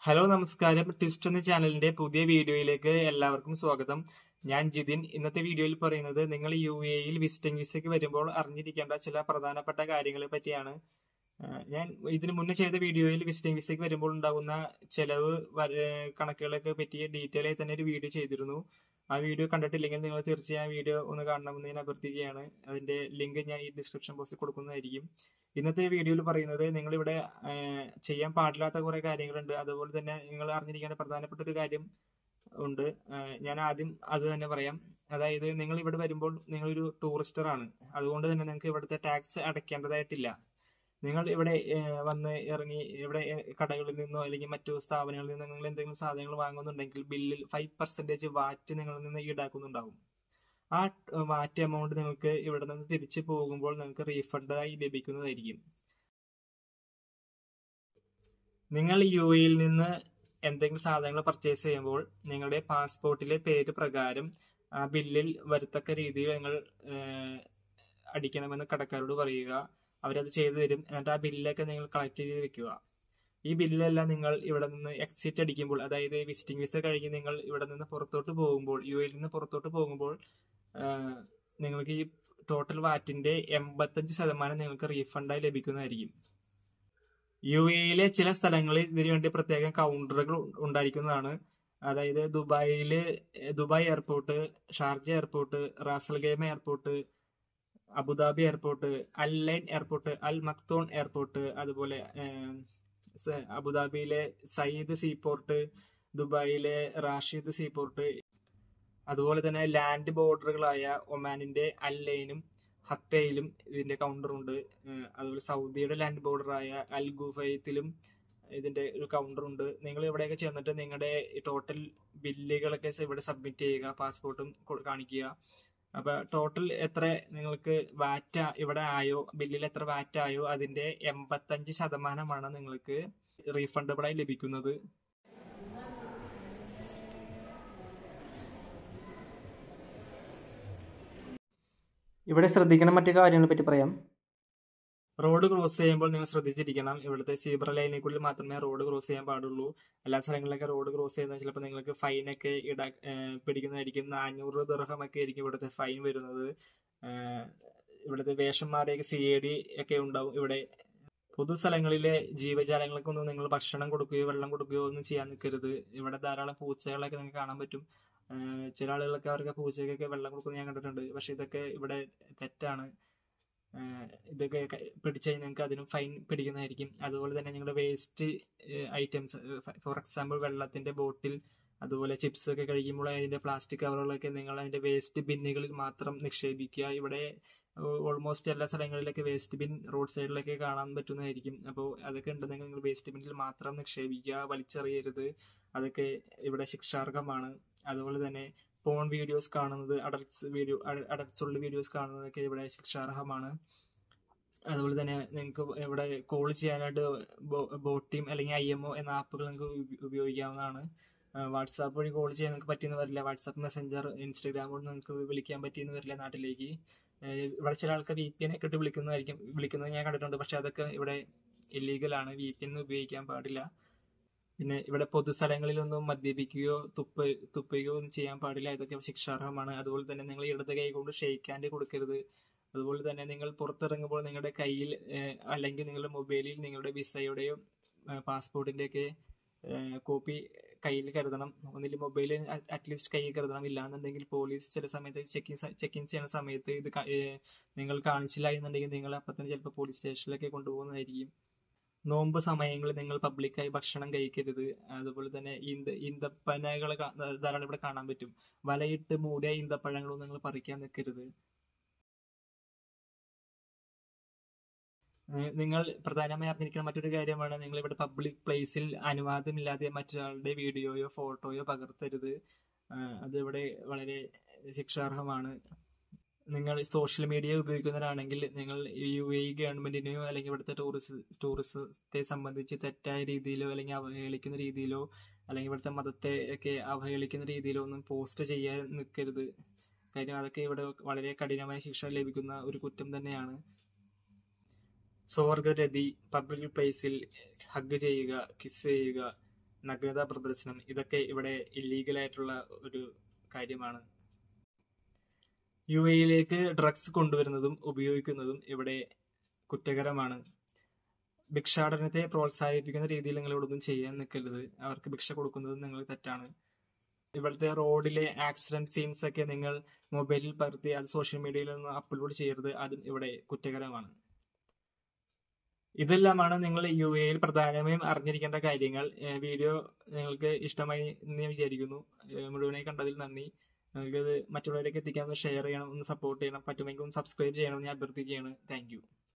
hello നമസ്കാരം twist എന്ന ചാനലിന്റെ പുതിയ വീഡിയോയിലേക്ക് എല്ലാവർക്കും സ്വാഗതം ഞാൻ ജിതിൻ ഇന്നത്തെ വീഡിയോയിൽ പറയുന്നത് നിങ്ങൾ യു എയിൽ വിസിറ്റിംഗ് വിസയ്ക്ക് വരുമ്പോൾ അറിഞ്ഞിരിക്കേണ്ട ചില പ്രധാനപ്പെട്ട കാര്യങ്ങളെ പറ്റിയാണ് ആ, ഞാൻ ഇതിനു മുന്നേ ചെയ്ത വീഡിയോയിൽ വിസിറ്റിംഗ് വിസയ്ക്ക് വരുമ്പോൾ ഉണ്ടാകുന്ന ചെലവ് വര- കണക്കുകളൊക്കെ പറ്റി ഡീറ്റെയിൽ ആയി തന്നെ ഒരു വീഡിയോ ചെയ്തിരുന്നു ആ വീഡിയോ കണ്ടിട്ടില്ലെങ്കിൽ നിങ്ങൾ തീർച്ചയായും വീഡിയോ ഒന്ന് കാണണമെന്ന് ഞാൻ അഭ്യർത്ഥിക്കുകയാണ് അതിന്റെ ലിങ്ക് ഞാൻ ഈ ഡിസ്ക്രിപ്ഷൻ ബോക്സിൽ കൊടുക്കുന്നതായിരിക്കും ഇന്നത്തെ വീഡിയോയിൽ പറയുന്നത് നിങ്ങൾ ഇവിടെ ചെയ്യാൻ പാടില്ലാത്ത കുറെ കാര്യങ്ങളുണ്ട് അതുപോലെ തന്നെ നിങ്ങൾ അറിഞ്ഞിരിക്കേണ്ട പ്രധാനപ്പെട്ട ഒരു കാര്യം ഉണ്ട് ആ, ഞാൻ ആദ്യം അത് തന്നെ പറയാം അതായത് നിങ്ങൾ ഇവിടെ വരുമ്പോൾ നിങ്ങളൊരു ടൂറിസ്റ്റർ ആണ് അതുകൊണ്ട് തന്നെ നിങ്ങൾക്ക് ഇവിടുത്തെ ടാക്സ് അടയ്ക്കേണ്ടതായിട്ടില്ല നിങ്ങൾ ഇവിടെ ആ, വന്ന് ഇറങ്ങി ഇവിടെ ആ, കടകളിൽ നിന്നോ അല്ലെങ്കിൽ മറ്റു സ്ഥാപനങ്ങളിൽ നിന്നോ നിങ്ങൾ എന്തെങ്കിലും സാധനങ്ങൾ വാങ്ങുന്നുണ്ടെങ്കിൽ ബില്ലിൽ ഫൈവ് പെർസെന്റേജ് വാറ്റ് നിങ്ങളിൽ നിന്ന് ഈടാക്കുന്നുണ്ടാവും ആ വാറ്റ് എമൗണ്ട് നിങ്ങൾക്ക് ഇവിടെ നിന്ന് തിരിച്ചു പോകുമ്പോൾ നിങ്ങൾക്ക് റീഫണ്ട് ആയി ലഭിക്കുന്നതായിരിക്കും നിങ്ങൾ യു എയിൽ നിന്ന് എന്തെങ്കിലും സാധനങ്ങൾ പർച്ചേസ് ചെയ്യുമ്പോൾ നിങ്ങളുടെ പാസ്പോർട്ടിലെ പേര് പ്രകാരം ആ ബില്ലിൽ വരത്തക്ക രീതിയിൽ നിങ്ങൾ ഏഹ്, അടിക്കണമെന്ന് കടക്കാരോട് പറയുക അവരത് ചെയ്തു തരും എന്നിട്ട് ആ ബില്ലൊക്കെ നിങ്ങൾ കളക്ട് ചെയ്ത് വെക്കുക ഈ ബില്ലെല്ലാം നിങ്ങൾ ഇവിടെ നിന്ന് എക്സിറ്റ് അടിക്കുമ്പോൾ അതായത് വിസിറ്റിംഗ് വിസ കഴിഞ്ഞ് നിങ്ങൾ ഇവിടെ നിന്ന് പുറത്തോട്ട് പോകുമ്പോൾ യു എയിൽ നിന്ന് പുറത്തോട്ട് പോകുമ്പോൾ ആഹ്, നിങ്ങൾക്ക് ഈ ടോട്ടൽ വാറ്റിന്റെ എൺപത്തഞ്ച് ശതമാനം നിങ്ങൾക്ക് റീഫണ്ടായി ലഭിക്കുന്നതായിരിക്കും യു എയിലെ ചില സ്ഥലങ്ങളിൽ ഇതിനു വേണ്ടി പ്രത്യേകം കൗണ്ടറുകൾ ഉണ്ടായിരിക്കുന്നതാണ് അതായത് ദുബായില് Dubai airport Sharjah airport Ras al Khaimah airport Abu Dhabi airport Al Ain airport Al Maktoum airport അതുപോലെ ഏം, സ- അബുദാബിയിലെ സയ്യിദ് സീപോർട്ട് ദുബായിലെ റാഷിദ് സീപോർട്ട് അതുപോലെ തന്നെ ലാൻഡ് ബോർഡറുകളായ ഒമാനിന്റെ അൽ ലൈനും ഹത്തയിലും ഇതിന്റെ കൗണ്ടർ ഉണ്ട് ഏഹ് അതുപോലെ സൗദിയുടെ ലാൻഡ് ബോർഡറായ അൽ ഗുഫയത്തിലും ഇതിന്റെ ഒരു കൗണ്ടർ ഉണ്ട് നിങ്ങൾ ഇവിടെയൊക്കെ ചെന്നിട്ട് നിങ്ങളുടെ ടോട്ടൽ ബില്ലുകളൊക്കെ ഇവിടെ സബ്മിറ്റ് ചെയ്യുക പാസ്പോർട്ടും കാണിക്കുക അപ്പൊ ടോട്ടൽ എത്ര നിങ്ങൾക്ക് വാറ്റ് ഇവിടെ ആയോ ബില്ലിൽ എത്ര വാറ്റ് ആയോ അതിന്റെ എൺപത്തഞ്ച് ശതമാനമാണ് നിങ്ങൾക്ക് റീഫണ്ടബിൾ ആയി ലഭിക്കുന്നത് ഇവിടെ ശ്രദ്ധിക്കണം മറ്റു കാര്യങ്ങളെ പറ്റി പറയാം റോഡ് ക്രോസ് ചെയ്യുമ്പോൾ നിങ്ങൾ ശ്രദ്ധിച്ചിരിക്കണം ഇവിടുത്തെ സീബ്ര ലൈനിൽ മാത്രമേ റോഡ് ക്രോസ് ചെയ്യാൻ പാടുള്ളൂ എല്ലാ സ്ഥലങ്ങളിലൊക്കെ റോഡ് ക്രോസ് ചെയ്യുന്നത് ചിലപ്പോൾ നിങ്ങൾക്ക് ഫൈനൊക്കെ ഇട ഏഹ് പിടിക്കുന്നതായിരിക്കും നാനൂറ് ദർഹമൊക്കെ ആയിരിക്കും ഇവിടുത്തെ ഫൈൻ വരുന്നത് ഏഹ് ഇവിടുത്തെ വേഷന്മാരെയൊക്കെ സി എ ഡി ഒക്കെ ഉണ്ടാവും ഇവിടെ പൊതു സ്ഥലങ്ങളിലെ ജീവജാലങ്ങൾക്കൊന്നും നിങ്ങൾ ഭക്ഷണം കൊടുക്കുകയോ വെള്ളം കൊടുക്കുകയോ ഒന്നും ചെയ്യാൻ നിൽക്കരുത് ഇവിടെ ധാരാളം പൂച്ചകളൊക്കെ നിങ്ങൾക്ക് കാണാൻ പറ്റും ഏഹ് ചില ആളുകളൊക്കെ അവർക്ക് പൂച്ചയ്ക്കൊക്കെ വെള്ളം കൊടുക്കുന്നത് ഞാൻ കണ്ടിട്ടുണ്ട് പക്ഷെ ഇതൊക്കെ ഇവിടെ തെറ്റാണ് ഏഹ് ഇതൊക്കെ ക- പിടിച്ചു കഴിഞ്ഞാൽ നിങ്ങൾക്ക് അതിനും ഫൈൻ പിടിക്കുന്നതായിരിക്കും അതുപോലെ തന്നെ നിങ്ങളുടെ വേസ്റ്റ് ഐറ്റംസ് ഫോർ എക്സാമ്പിൾ വെള്ളത്തിന്റെ ബോട്ടിൽ അതുപോലെ ചിപ്സ് ഒക്കെ കഴിക്കുമ്പോൾ അതിന്റെ പ്ലാസ്റ്റിക് കവറുകളൊക്കെ നിങ്ങൾ അതിന്റെ വേസ്റ്റ് ബിന്നുകളിൽ മാത്രം നിക്ഷേപിക്കുക ഇവിടെ ഓൾമോസ്റ്റ് എല്ലാ സ്ഥലങ്ങളിലൊക്കെ വേസ്റ്റ് ബിൻ റോഡ് സൈഡിലൊക്കെ കാണാൻ പറ്റുന്നതായിരിക്കും അപ്പോൾ അതൊക്കെ ഉണ്ടെങ്കിൽ നിങ്ങൾ വേസ്റ്റ് ബിന്നിൽ മാത്രം നിക്ഷേപിക്കുക വലിച്ചെറിയരുത് അതൊക്കെ ഇവിടെ ശിക്ഷാർഹമാണ് അതുപോലെ തന്നെ പോൺ വീഡിയോസ് കാണുന്നത് അഡൽട്സ് വീഡിയോ അഡൽട്സ് ഉള്ള വീഡിയോസ് കാണുന്നതൊക്കെ ഇവിടെ ശിക്ഷാർഹമാണ് അതുപോലെ തന്നെ നിങ്ങൾക്ക് ഇവിടെ കോൾ ചെയ്യാനായിട്ട് ബോട്ടീം അല്ലെങ്കിൽ ഐ എം ഒ എന്ന ആപ്പുകൾ നിങ്ങൾക്ക് ഉപ- ഉപയോഗിക്കാവുന്നതാണ് വാട്സാപ്പ് വഴി കോൾ ചെയ്യാൻ നിങ്ങൾക്ക് പറ്റിയെന്ന് വരില്ല വാട്സാപ്പ് മെസ്സഞ്ചർ ഇൻസ്റ്റാഗ്രാം കൊണ്ട് നിങ്ങൾക്ക് വിളിക്കാൻ പറ്റിയെന്ന് വരില്ല നാട്ടിലേക്ക് ഏഹ് ഇവിടെ ചില ആൾക്കാർ വി പി എൻ ഒക്കെ ഇട്ട് വിളിക്കുന്നതായിരിക്കും വിളിക്കുന്നത് ഞാൻ കണ്ടിട്ടുണ്ട് പക്ഷെ അതൊക്കെ ഇവിടെ ഇല്ലീഗലാണ് വി പി എൻ ഉപയോഗിക്കാൻ പാടില്ല പിന്നെ ഇവിടെ പൊതുസ്ഥലങ്ങളിലൊന്നും മദ്യപിക്കുകയോ തുപ്പ തുപ്പുകയോ ഒന്നും ചെയ്യാൻ പാടില്ല ഇതൊക്കെ ശിക്ഷാർഹമാണ് അതുപോലെ തന്നെ നിങ്ങൾ ഇടത് കൈ കൊണ്ട് ഷെയ്ക്ക് ഹാൻഡ് കൊടുക്കരുത് അതുപോലെ തന്നെ നിങ്ങൾ പുറത്തിറങ്ങുമ്പോൾ നിങ്ങളുടെ കയ്യിൽ ഏഹ്, അല്ലെങ്കിൽ നിങ്ങളുടെ മൊബൈലിൽ നിങ്ങളുടെ വിസയുടെയോ പാസ്പോർട്ടിന്റെയൊക്കെ കോപ്പി കയ്യിൽ കരുതണം ഒന്നിൽ മൊബൈലിൽ അറ്റ്ലീസ്റ്റ് കയ്യിൽ കരുതണം ഇല്ലാന്നുണ്ടെങ്കിൽ പോലീസ് ചില സമയത്ത് ചെക്കിങ് ചെക്കിങ് ചെയ്യുന്ന സമയത്ത് ഇത് ക- ഏഹ്, നിങ്ങൾ കാണിച്ചില്ല എന്നുണ്ടെങ്കിൽ നിങ്ങൾ അപ്പം തന്നെ ചിലപ്പോൾ പോലീസ് സ്റ്റേഷനിലൊക്കെ കൊണ്ടുപോകുന്നതായിരിക്കും നോമ്പ് സമയങ്ങളിൽ നിങ്ങൾ പബ്ലിക്കായി ഭക്ഷണം കഴിക്കരുത് അതുപോലെ തന്നെ ഈന്ത ഈന്തപ്പനകൾ ധാരാളം ഇവിടെ കാണാൻ പറ്റും വലയിട്ട് മൂടിയ ഈന്തപ്പഴങ്ങളൊന്നും നിങ്ങൾ പറിക്കാൻ നിൽക്കരുത് ഏഹ് നിങ്ങൾ പ്രധാനമായി അറിഞ്ഞിരിക്കുന്ന മറ്റൊരു കാര്യമാണ് നിങ്ങൾ ഇവിടെ പബ്ലിക് പ്ലേസിൽ അനുവാദമില്ലാതെ മറ്റൊരാളുടെ വീഡിയോയോ ഫോട്ടോയോ പകർത്തരുത് ഏഹ് അത് ഇവിടെ വളരെ ശിക്ഷാർഹമാണ് നിങ്ങൾ സോഷ്യൽ മീഡിയ ഉപയോഗിക്കുന്നവരാണെങ്കിൽ നിങ്ങൾ യു എ ഗവൺമെന്റിനെയോ അല്ലെങ്കിൽ ഇവിടുത്തെ ടൂറിസ്റ്റ് ടൂറിസത്തെ സംബന്ധിച്ച് തെറ്റായ രീതിയിലോ അല്ലെങ്കിൽ അവഹേളിക്കുന്ന രീതിയിലോ അല്ലെങ്കിൽ ഇവിടുത്തെ മതത്തെ ഒക്കെ അവഹേളിക്കുന്ന രീതിയിലോ ഒന്നും പോസ്റ്റ് ചെയ്യാൻ നിൽക്കരുത് കാര്യം അതൊക്കെ ഇവിടെ വളരെ കഠിനമായ ശിക്ഷ ലഭിക്കുന്ന ഒരു കുറ്റം തന്നെയാണ് സ്വർഗരതി പബ്ലിക് പ്ലേസിൽ ഹഗ് ചെയ്യുക കിസ് ചെയ്യുക നഗ്നതാ പ്രദർശനം ഇതൊക്കെ ഇവിടെ ഇല്ലീഗൽ ആയിട്ടുള്ള ഒരു കാര്യമാണ് യു എയിലേക്ക് ഡ്രഗ്സ് കൊണ്ടുവരുന്നതും ഉപയോഗിക്കുന്നതും ഇവിടെ കുറ്റകരമാണ് ഭിക്ഷാടനത്തെ പ്രോത്സാഹിപ്പിക്കുന്ന രീതിയിൽ നിങ്ങൾ ഇവിടെ ഒന്നും ചെയ്യാൻ നിൽക്കരുത് അവർക്ക് ഭിക്ഷ കൊടുക്കുന്നത് നിങ്ങൾ തെറ്റാണ് ഇവിടുത്തെ റോഡിലെ ആക്സിഡന്റ് സീൻസ് ഒക്കെ നിങ്ങൾ മൊബൈലിൽ പകർത്തി അത് സോഷ്യൽ മീഡിയയിൽ ഒന്ന് അപ്ലോഡ് ചെയ്യരുത് അതും ഇവിടെ കുറ്റകരമാണ് ഇതെല്ലാമാണ് നിങ്ങൾ യു എയിൽ പ്രധാനമായും അറിഞ്ഞിരിക്കേണ്ട കാര്യങ്ങൾ ഏഹ് വീഡിയോ നിങ്ങൾക്ക് ഇഷ്ടമായി എന്ന് ഞാൻ വിചാരിക്കുന്നു ഏഹ് മുഴുവനായി കണ്ടതിൽ നന്ദി നിങ്ങൾക്കത് മറ്റുള്ളവരേക്ക് എത്തിക്കാൻ ഷെയർ ചെയ്യണം ഒന്ന് സപ്പോർട്ട് ചെയ്യണം പറ്റുമെങ്കിൽ ഒന്ന് സബ്സ്ക്രൈബ് ചെയ്യണം എന്ന് ഞാൻ അഭ്യർത്ഥിക്കുകയാണ് താങ്ക്